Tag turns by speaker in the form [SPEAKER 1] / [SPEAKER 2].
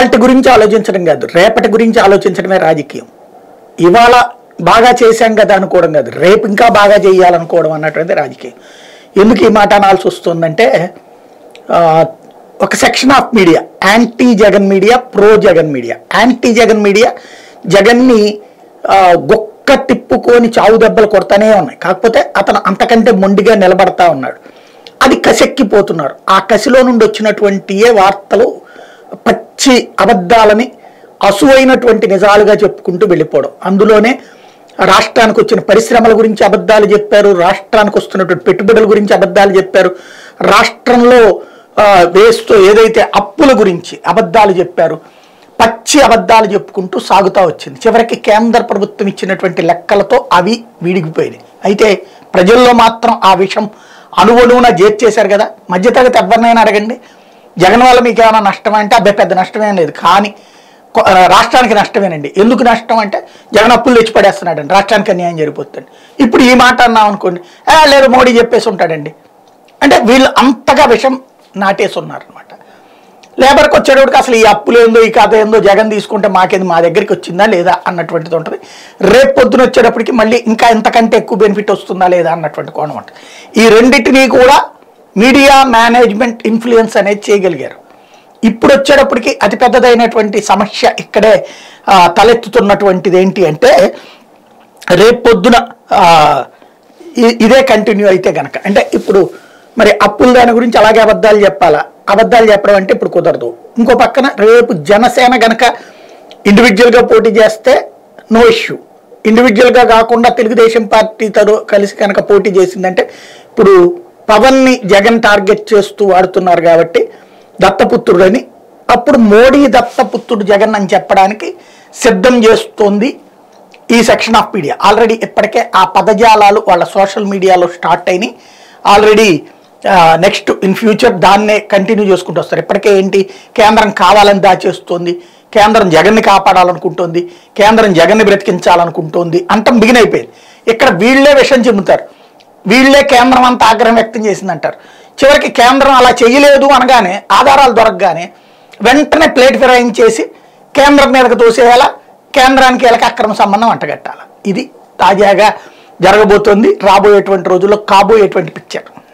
[SPEAKER 1] ఇవాళ గురించి ఆలోచించడం కాదు రేపటి గురించి ఆలోచించడమే రాజకీయం ఇవాళ బాగా చేశాం కదా అనుకోవడం కాదు రేపు ఇంకా బాగా చేయాలనుకోవడం అన్నటువంటిది రాజకీయం ఎందుకు ఈ మాట అనాల్సి వస్తుందంటే ఆ, ఒక section of media anti Jagan media pro Jagan media anti Jagan media జగన్ని ఆ, గొక్క తిప్పుకొని చావు దెబ్బలు కొడతానే ఉన్నాయి కాకపోతే అతను అంతకంటే మొండిగా నిలబడతా ఉన్నాడు అది కసెక్కిపోతున్నారు ఆ కసిలో నుండి వచ్చినటువంటి ఏ వార్తలు పచ్చి అబద్ధాలని అసువైనటువంటి నిజాలుగా చెప్పుకుంటూ వెళ్ళిపోవడం అందులోనే రాష్ట్రానికి వచ్చిన పరిశ్రమల గురించి అబద్ధాలు చెప్పారు రాష్ట్రానికి వస్తున్నటువంటి పెట్టుబడుల గురించి అబద్ధాలు చెప్పారు రాష్ట్రంలో ఆ, వేస్తూ ఏదైతే అప్పుల గురించి అబద్ధాలు చెప్పారు పచ్చి అబద్ధాలు చెప్పుకుంటూ సాగుతూ వచ్చింది చివరికి కేంద్ర ప్రభుత్వం ఇచ్చినటువంటి లెక్కలతో అవి వీడిగిపోయినాయి అయితే ప్రజల్లో మాత్రం ఆ విషయం అణువణువున చేర్చేశారు కదా మధ్యతరగతి ఎవరినైనా అడగండి జగన్ వల్ల మీకు ఏమైనా నష్టం అంటే అబ్బాయి పెద్ద నష్టమేం లేదు కానీ కొ- ఆ, రాష్ట్రానికి నష్టమేనండి ఎందుకు నష్టం అంటే జగన్ అప్పులు తెచ్చి పడేస్తున్నాడండి రాష్ట్రానికి అన్యాయం జరిగిపోతుంది ఇప్పుడు ఈ మాట అన్నాం అనుకోండి "ఆ, లేదు మోడీ చెప్పేసి ఉంటాడండి అంటే వీళ్ళు అంతగా విషం నాటేసి ఉన్నారనమాట లేబర్కి వచ్చేటప్పటికి అసలు ఈ అప్పులు ఏందో ఈ కథ ఏందో జగన్ తీసుకుంటే మాకేది మా దగ్గరికి వచ్చిందా లేదా అన్నటువంటిది ఉంటుంది రేపు పొద్దున వచ్చేటప్పటికి మళ్ళీ ఇంకా ఇంతకంటే ఎక్కువ బెనిఫిట్ వస్తుందా లేదా అన్నటువంటి కోణం ఉంటుంది ఈ రెండింటినీ కూడా మీడియా మేనేజ్మెంట్ ఇన్ఫ్లుయెన్స్ అనేది చేయగలిగారు ఇప్పుడు వచ్చేటప్పటికి అతిపెద్దదైనటువంటి సమస్య ఇక్కడే ఆ, తలెత్తుతున్నటువంటిది ఏంటి అంటే రేపు పొద్దున ఆ, ఇ- ఇదే కంటిన్యూ అయితే గనక అంటే ఇప్పుడు మరి అప్పుల దాని గురించి అలాగే అబద్ధాలు చెప్పాలా అబద్ధాలు చెప్పడం అంటే ఇప్పుడు కుదరదు ఇంకో పక్కన రేపు జనసేన గనక ఇండివిజువల్గా పోటీ చేస్తే నో ఇష్యూ ఇండివిజువల్గా కాకుండా తెలుగుదేశం పార్టీతో కలిసి కనుక పోటీ చేసిందంటే ఇప్పుడు పవన్ని జగన్ టార్గెట్ చేస్తూ వాడుతున్నారు కాబట్టి దత్తపుత్రుడని అప్పుడు మోడీ దత్తపుత్రుడు జగన్ అని చెప్పడానికి సిద్ధం చేస్తోంది ఈ సెక్షన్ ఆఫ్ మీడియా ఆల్రెడీ ఇప్పటికే ఆ పదజాలాలు వాళ్ళ సోషల్ మీడియాలో స్టార్ట్ అయినాయి ఆల్రెడీ నెక్స్ట్ ఇన్ ఫ్యూచర్ దాన్నే కంటిన్యూ చేసుకుంటూ వస్తారు ఇప్పటికే ఏంటి కేంద్రం కావాలని దాచేస్తుంది కేంద్రం జగన్ని కాపాడాలనుకుంటోంది కేంద్రం జగన్ని బ్రతికించాలనుకుంటోంది అంతం బిగిన్ అయిపోయింది ఇక్కడ వీళ్ళే విషయం చెబుతారు వీళ్ళే కేంద్రం అంత ఆగ్రహం వ్యక్తం చేసిందంటారు చివరికి కేంద్రం అలా చేయలేదు అనగానే ఆధారాలు దొరకగానే వెంటనే ప్లేట్ ఫిరాయించేసి కేంద్రం మీదకి తోసేయాలా కేంద్రానికి వీళ్ళకి అక్రమ సంబంధం అంటగట్టాలి ఇది తాజాగా జరగబోతోంది రాబోయేటువంటి రోజుల్లో కాబోయేటువంటి పిక్చర్